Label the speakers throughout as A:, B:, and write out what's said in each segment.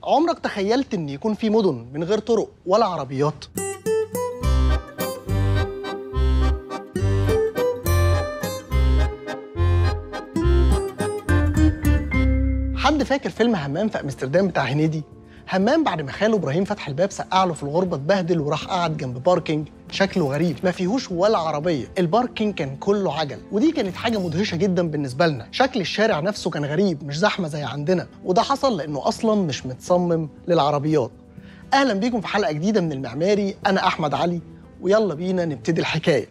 A: عمرك تخيلت ان يكون في مدن من غير طرق ولا عربيات حد فاكر فيلم همام في امستردام بتاع هنيدي همام بعد ما خاله ابراهيم فتح الباب سقع له في الغربه اتبهدل وراح قعد جنب باركينج شكله غريب ما فيهوش ولا عربيه الباركينج كان كله عجل ودي كانت حاجه مدهشه جدا بالنسبه لنا شكل الشارع نفسه كان غريب مش زحمه زي عندنا وده حصل لانه اصلا مش متصمم للعربيات اهلا بيكم في حلقه جديده من المعماري انا احمد علي ويلا بينا نبتدي الحكايه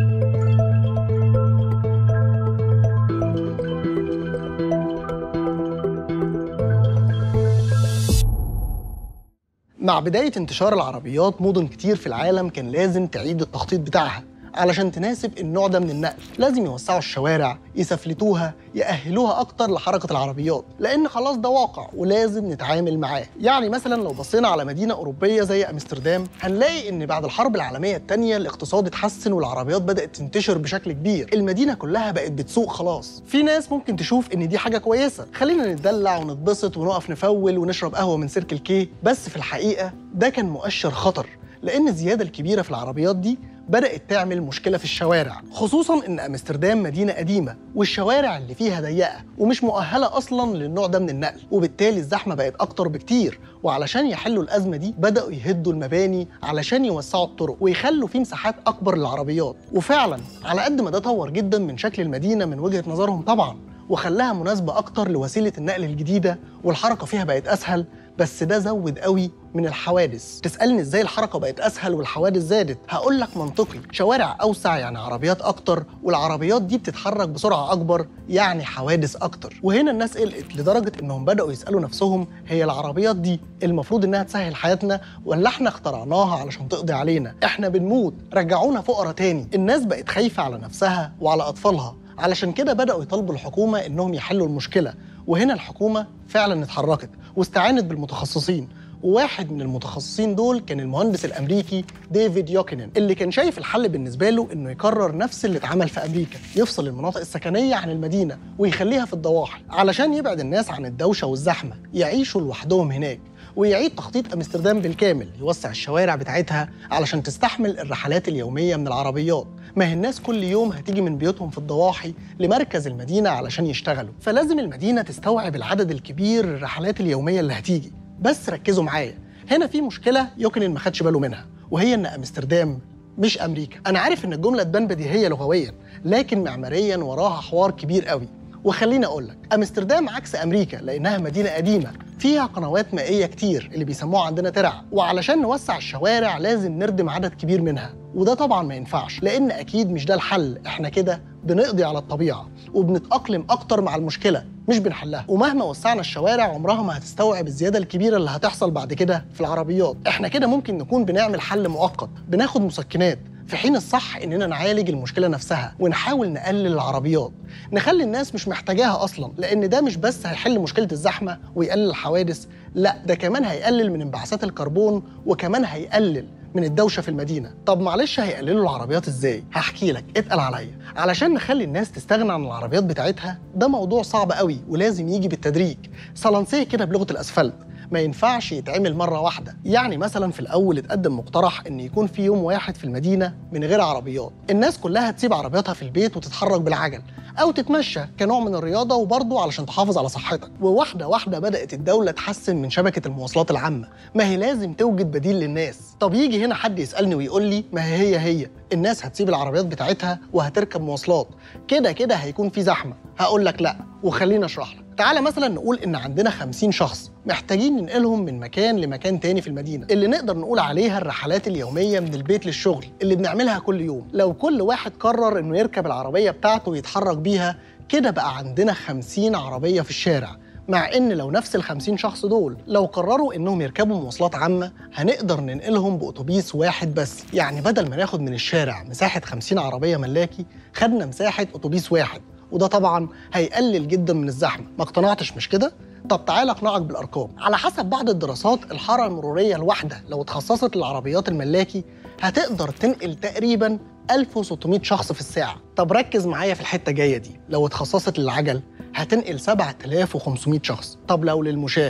A: مع بداية انتشار العربيات مدن كتير في العالم كان لازم تعيد التخطيط بتاعها علشان تناسب النوع ده من النقل لازم يوسعوا الشوارع يسفلتوها يأهلوها أكتر لحركة العربيات لأن خلاص ده واقع ولازم نتعامل معاه يعني مثلا لو بصينا على مدينة أوروبية زي أمستردام هنلاقي إن بعد الحرب العالمية الثانية الاقتصاد اتحسن والعربيات بدأت تنتشر بشكل كبير المدينة كلها بقت بتسوق خلاص في ناس ممكن تشوف إن دي حاجة كويسة خلينا نتدلع ونتبسط ونقف نفول ونشرب قهوة من سيركل كي بس في الحقيقة ده كان مؤشر خطر لأن الزيادة الكبيرة في العربيات دي بدأت تعمل مشكلة في الشوارع خصوصا إن أمستردام مدينة قديمة والشوارع اللي فيها ضيقة ومش مؤهلة أصلا للنوع ده من النقل وبالتالي الزحمة بقت أكتر بكتير وعلشان يحلوا الأزمة دي بدأوا يهدوا المباني علشان يوسعوا الطرق ويخلوا فيه مساحات أكبر للعربيات وفعلا على قد ما ده طور جدا من شكل المدينة من وجهة نظرهم طبعا وخلاها مناسبة أكتر لوسيلة النقل الجديدة والحركة فيها بقت أسهل بس ده زود قوي من الحوادث تسالني ازاي الحركه بقت اسهل والحوادث زادت هقول لك منطقي شوارع اوسع يعني عربيات اكتر والعربيات دي بتتحرك بسرعه اكبر يعني حوادث اكتر وهنا الناس قلقت لدرجه انهم بداوا يسالوا نفسهم هي العربيات دي المفروض انها تسهل حياتنا ولا احنا اخترعناها علشان تقضي علينا احنا بنموت رجعونا فقراء تاني الناس بقت خايفه على نفسها وعلى اطفالها علشان كده بداوا يطالبوا الحكومه انهم يحلوا المشكله وهنا الحكومه فعلا اتحركت واستعانت بالمتخصصين وواحد من المتخصصين دول كان المهندس الامريكي ديفيد يوكينن اللي كان شايف الحل بالنسبه له انه يكرر نفس اللي اتعمل في امريكا يفصل المناطق السكنيه عن المدينه ويخليها في الضواحي علشان يبعد الناس عن الدوشه والزحمه يعيشوا لوحدهم هناك ويعيد تخطيط امستردام بالكامل يوسع الشوارع بتاعتها علشان تستحمل الرحلات اليوميه من العربيات ما هي الناس كل يوم هتيجي من بيوتهم في الضواحي لمركز المدينه علشان يشتغلوا فلازم المدينه تستوعب العدد الكبير الرحلات اليوميه اللي هتيجي بس ركزوا معايا هنا في مشكله يوكنن ما خدش باله منها وهي ان امستردام مش امريكا انا عارف ان الجمله تبان بديهيه لغويا لكن معماريا وراها حوار كبير قوي وخليني اقول لك امستردام عكس امريكا لانها مدينه قديمه فيها قنوات مائيه كتير اللي بيسموها عندنا ترع وعلشان نوسع الشوارع لازم نردم عدد كبير منها وده طبعا ما ينفعش لان اكيد مش ده الحل احنا كده بنقضي على الطبيعه وبنتاقلم اكتر مع المشكله مش بنحلها ومهما وسعنا الشوارع عمرها ما هتستوعب الزياده الكبيره اللي هتحصل بعد كده في العربيات احنا كده ممكن نكون بنعمل حل مؤقت بناخد مسكنات في حين الصح اننا نعالج المشكله نفسها ونحاول نقلل العربيات نخلي الناس مش محتاجاها اصلا لان ده مش بس هيحل مشكله الزحمه ويقلل الحوادث لا ده كمان هيقلل من انبعاثات الكربون وكمان هيقلل من الدوشه في المدينه طب معلش هيقللوا العربيات ازاي هحكي لك اتقل عليا علشان نخلي الناس تستغنى عن العربيات بتاعتها ده موضوع صعب قوي ولازم يجي بالتدريج صلنسيه كده بلغه الاسفلت ما ينفعش يتعمل مرة واحدة يعني مثلا في الأول اتقدم مقترح إن يكون في يوم واحد في المدينة من غير عربيات الناس كلها تسيب عربياتها في البيت وتتحرك بالعجل أو تتمشى كنوع من الرياضة وبرضه علشان تحافظ على صحتك وواحدة واحدة بدأت الدولة تحسن من شبكة المواصلات العامة ما هي لازم توجد بديل للناس طب يجي هنا حد يسألني ويقول لي ما هي هي هي الناس هتسيب العربيات بتاعتها وهتركب مواصلات كده كده هيكون في زحمة هقول لك لا وخليني اشرح لك تعالى مثلا نقول ان عندنا 50 شخص محتاجين ننقلهم من مكان لمكان تاني في المدينه اللي نقدر نقول عليها الرحلات اليوميه من البيت للشغل اللي بنعملها كل يوم لو كل واحد قرر انه يركب العربيه بتاعته ويتحرك بيها كده بقى عندنا 50 عربيه في الشارع مع ان لو نفس ال 50 شخص دول لو قرروا انهم يركبوا مواصلات عامه هنقدر ننقلهم باتوبيس واحد بس يعني بدل ما ناخد من الشارع مساحه 50 عربيه ملاكي خدنا مساحه اتوبيس واحد وده طبعا هيقلل جدا من الزحمه ما اقتنعتش مش كده طب تعالى اقنعك بالارقام على حسب بعض الدراسات الحاره المروريه الواحده لو اتخصصت للعربيات الملاكي هتقدر تنقل تقريبا 1600 شخص في الساعه طب ركز معايا في الحته الجايه دي لو اتخصصت للعجل هتنقل 7500 شخص طب لو للمشاه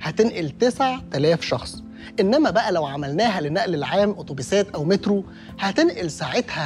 A: هتنقل 9000 شخص انما بقى لو عملناها لنقل العام اتوبيسات او مترو هتنقل ساعتها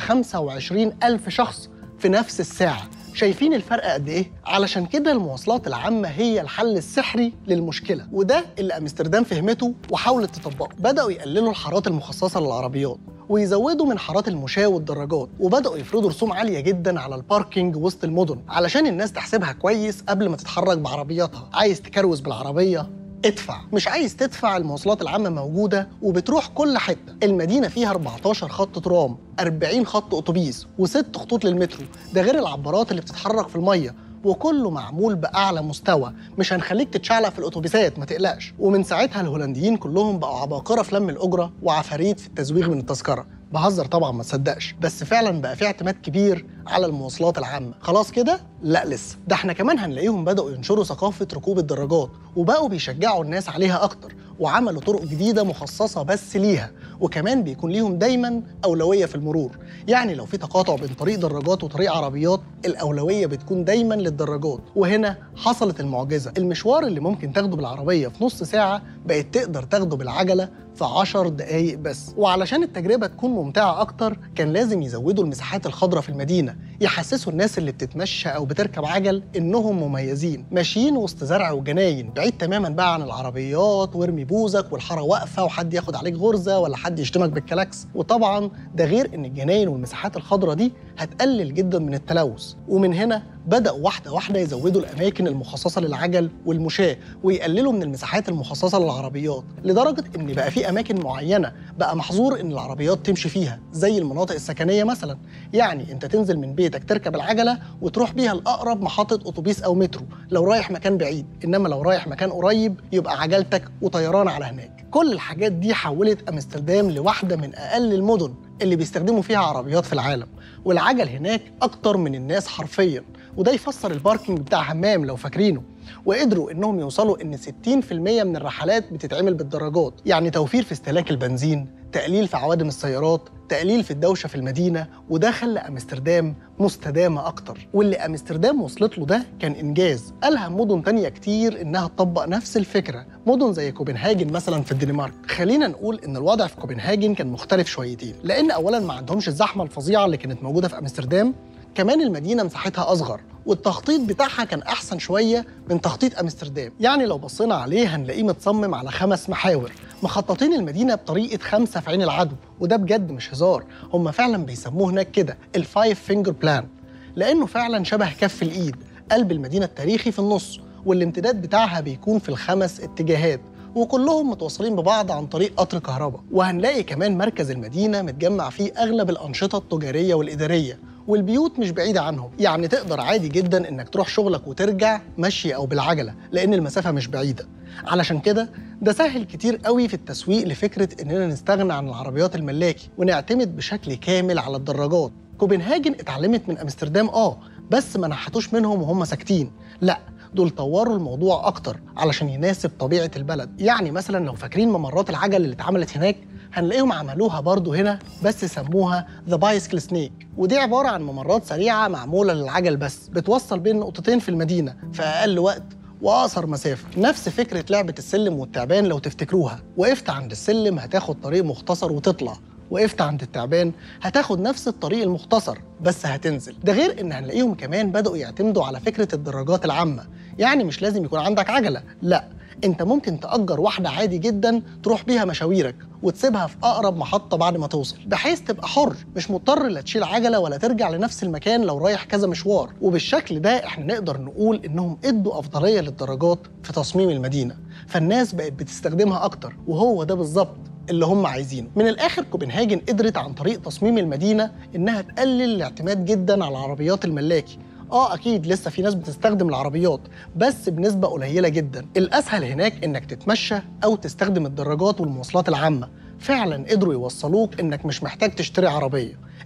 A: 25000 شخص في نفس الساعه شايفين الفرق قد ايه؟ علشان كده المواصلات العامة هي الحل السحري للمشكلة وده اللي امستردام فهمته وحاولت تطبقه بدأوا يقللوا الحارات المخصصة للعربيات ويزودوا من حارات المشاة والدراجات وبدأوا يفرضوا رسوم عالية جدا على الباركينج وسط المدن علشان الناس تحسبها كويس قبل ما تتحرك بعربياتها عايز تكروز بالعربية ادفع مش عايز تدفع المواصلات العامة موجودة وبتروح كل حتة المدينة فيها 14 خط ترام 40 خط أتوبيس وست خطوط للمترو ده غير العبارات اللي بتتحرك في المية وكله معمول بأعلى مستوى مش هنخليك تتشعلق في الأتوبيسات ما تقلقش ومن ساعتها الهولنديين كلهم بقوا عباقرة في لم الأجرة وعفاريت في التزويغ من التذكرة بهزر طبعا ما تصدقش بس فعلا بقى في اعتماد كبير على المواصلات العامه خلاص كده لا لسه ده احنا كمان هنلاقيهم بداوا ينشروا ثقافه ركوب الدراجات وبقوا بيشجعوا الناس عليها اكتر وعملوا طرق جديده مخصصه بس ليها وكمان بيكون ليهم دايما اولويه في المرور يعني لو في تقاطع بين طريق دراجات وطريق عربيات الاولويه بتكون دايما للدراجات وهنا حصلت المعجزه المشوار اللي ممكن تاخده بالعربيه في نص ساعه بقت تقدر تاخده بالعجله في 10 دقايق بس وعلشان التجربه تكون ممتعه اكتر كان لازم يزودوا المساحات الخضراء في المدينه يحسسوا الناس اللي بتتمشى او بتركب عجل انهم مميزين ماشيين وسط زرع وجناين بعيد تماما بقى عن العربيات وارمي بوزك والحاره واقفه وحد ياخد عليك غرزه ولا حد يشتمك بالكلاكس وطبعا ده غير ان الجناين والمساحات الخضراء دي هتقلل جدا من التلوث ومن هنا بدأوا واحدة واحدة يزودوا الأماكن المخصصة للعجل والمشاة ويقللوا من المساحات المخصصة للعربيات لدرجة إن بقى في أماكن معينة بقى محظور إن العربيات تمشي فيها زي المناطق السكنية مثلا يعني أنت تنزل من بيتك تركب العجلة وتروح بيها لأقرب محطة أتوبيس أو مترو لو رايح مكان بعيد إنما لو رايح مكان قريب يبقى عجلتك وطيران على هناك كل الحاجات دي حولت أمستردام لواحدة من أقل المدن اللي بيستخدموا فيها عربيات في العالم والعجل هناك أكتر من الناس حرفياً وده يفسر الباركينج بتاع همام لو فاكرينه وقدروا انهم يوصلوا ان 60% من الرحلات بتتعمل بالدراجات يعني توفير في استهلاك البنزين تقليل في عوادم السيارات تقليل في الدوشه في المدينه وده خلى امستردام مستدامه اكتر واللي امستردام وصلت له ده كان انجاز الهم مدن تانية كتير انها تطبق نفس الفكره مدن زي كوبنهاجن مثلا في الدنمارك خلينا نقول ان الوضع في كوبنهاجن كان مختلف شويتين لان اولا ما عندهمش الزحمه الفظيعه اللي كانت موجوده في امستردام كمان المدينه مساحتها اصغر والتخطيط بتاعها كان احسن شويه من تخطيط امستردام يعني لو بصينا عليه هنلاقيه متصمم على خمس محاور مخططين المدينه بطريقه خمسه في عين العدو وده بجد مش هزار هم فعلا بيسموه هناك كده الفايف فينجر بلان لانه فعلا شبه كف الايد قلب المدينه التاريخي في النص والامتداد بتاعها بيكون في الخمس اتجاهات وكلهم متوصلين ببعض عن طريق قطر كهرباء وهنلاقي كمان مركز المدينة متجمع فيه أغلب الأنشطة التجارية والإدارية والبيوت مش بعيدة عنهم يعني تقدر عادي جدا إنك تروح شغلك وترجع مشي أو بالعجلة لأن المسافة مش بعيدة علشان كده ده سهل كتير قوي في التسويق لفكرة إننا نستغنى عن العربيات الملاكي ونعتمد بشكل كامل على الدراجات كوبنهاجن اتعلمت من أمستردام آه بس ما نحتوش منهم وهم ساكتين لا دول طوروا الموضوع اكتر علشان يناسب طبيعه البلد يعني مثلا لو فاكرين ممرات العجل اللي اتعملت هناك هنلاقيهم عملوها برضو هنا بس سموها ذا بايسكل سنيك ودي عباره عن ممرات سريعه معموله للعجل بس بتوصل بين نقطتين في المدينه في اقل وقت واقصر مسافه نفس فكره لعبه السلم والتعبان لو تفتكروها وقفت عند السلم هتاخد طريق مختصر وتطلع وقفت عند التعبان هتاخد نفس الطريق المختصر بس هتنزل ده غير ان هنلاقيهم كمان بدأوا يعتمدوا على فكرة الدراجات العامة يعني مش لازم يكون عندك عجلة لا انت ممكن تأجر واحدة عادي جدا تروح بيها مشاويرك وتسيبها في أقرب محطة بعد ما توصل بحيث تبقى حر مش مضطر لا تشيل عجلة ولا ترجع لنفس المكان لو رايح كذا مشوار وبالشكل ده احنا نقدر نقول انهم ادوا أفضلية للدراجات في تصميم المدينة فالناس بقت بتستخدمها أكتر وهو ده بالظبط اللي هم عايزينه من الاخر كوبنهاجن قدرت عن طريق تصميم المدينه انها تقلل الاعتماد جدا على العربيات الملاكي اه اكيد لسه في ناس بتستخدم العربيات بس بنسبه قليله جدا الاسهل هناك انك تتمشى او تستخدم الدراجات والمواصلات العامه فعلا قدروا يوصلوك انك مش محتاج تشتري عربيه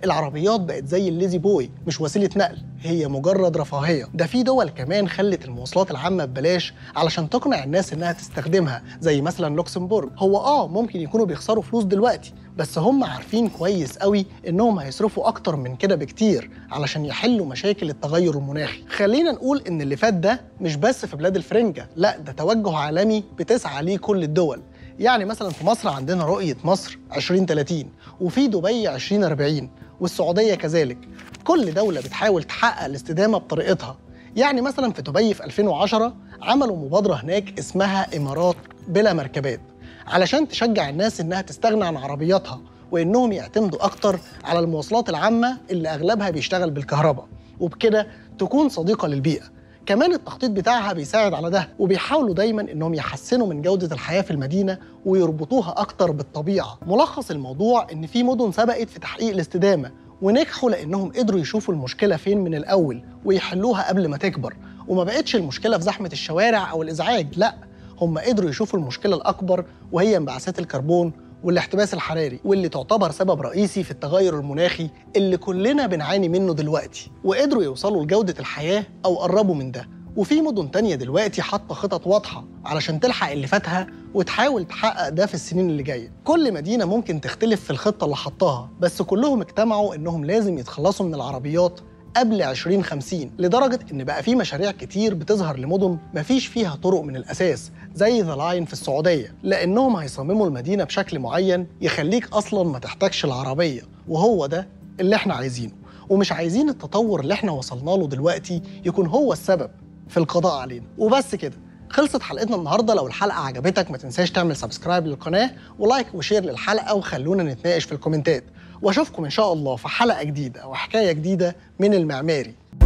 A: العربيات بقت زي الليزي بوي مش وسيله نقل هي مجرد رفاهيه ده في دول كمان خلت المواصلات العامه ببلاش علشان تقنع الناس انها تستخدمها زي مثلا لوكسمبورغ هو اه ممكن يكونوا بيخسروا فلوس دلوقتي بس هم عارفين كويس قوي انهم هيصرفوا اكتر من كده بكتير علشان يحلوا مشاكل التغير المناخي خلينا نقول ان اللي فات ده مش بس في بلاد الفرنجة لا ده توجه عالمي بتسعى ليه كل الدول يعني مثلا في مصر عندنا رؤية مصر 2030 وفي دبي 2040 والسعودية كذلك كل دولة بتحاول تحقق الاستدامة بطريقتها يعني مثلا في دبي في 2010 عملوا مبادرة هناك اسمها إمارات بلا مركبات علشان تشجع الناس إنها تستغنى عن عربياتها وإنهم يعتمدوا أكتر على المواصلات العامة اللي أغلبها بيشتغل بالكهرباء وبكده تكون صديقة للبيئة كمان التخطيط بتاعها بيساعد على ده وبيحاولوا دايما انهم يحسنوا من جوده الحياه في المدينه ويربطوها اكتر بالطبيعه ملخص الموضوع ان في مدن سبقت في تحقيق الاستدامه ونجحوا لانهم قدروا يشوفوا المشكله فين من الاول ويحلوها قبل ما تكبر وما بقتش المشكله في زحمه الشوارع او الازعاج لا هم قدروا يشوفوا المشكله الاكبر وهي انبعاثات الكربون والاحتباس الحراري واللي تعتبر سبب رئيسي في التغير المناخي اللي كلنا بنعاني منه دلوقتي وقدروا يوصلوا لجودة الحياة أو قربوا من ده وفي مدن تانية دلوقتي حاطة خطط واضحة علشان تلحق اللي فاتها وتحاول تحقق ده في السنين اللي جاية كل مدينة ممكن تختلف في الخطة اللي حطاها بس كلهم اجتمعوا إنهم لازم يتخلصوا من العربيات قبل 2050 لدرجة إن بقى في مشاريع كتير بتظهر لمدن مفيش فيها طرق من الأساس زي ذا لاين في السعودية لأنهم هيصمموا المدينة بشكل معين يخليك أصلا ما تحتاجش العربية وهو ده اللي احنا عايزينه ومش عايزين التطور اللي احنا وصلنا له دلوقتي يكون هو السبب في القضاء علينا وبس كده خلصت حلقتنا النهارده لو الحلقه عجبتك ما تنساش تعمل سبسكرايب للقناه ولايك وشير للحلقه وخلونا نتناقش في الكومنتات واشوفكم ان شاء الله في حلقه جديده وحكايه جديده من المعماري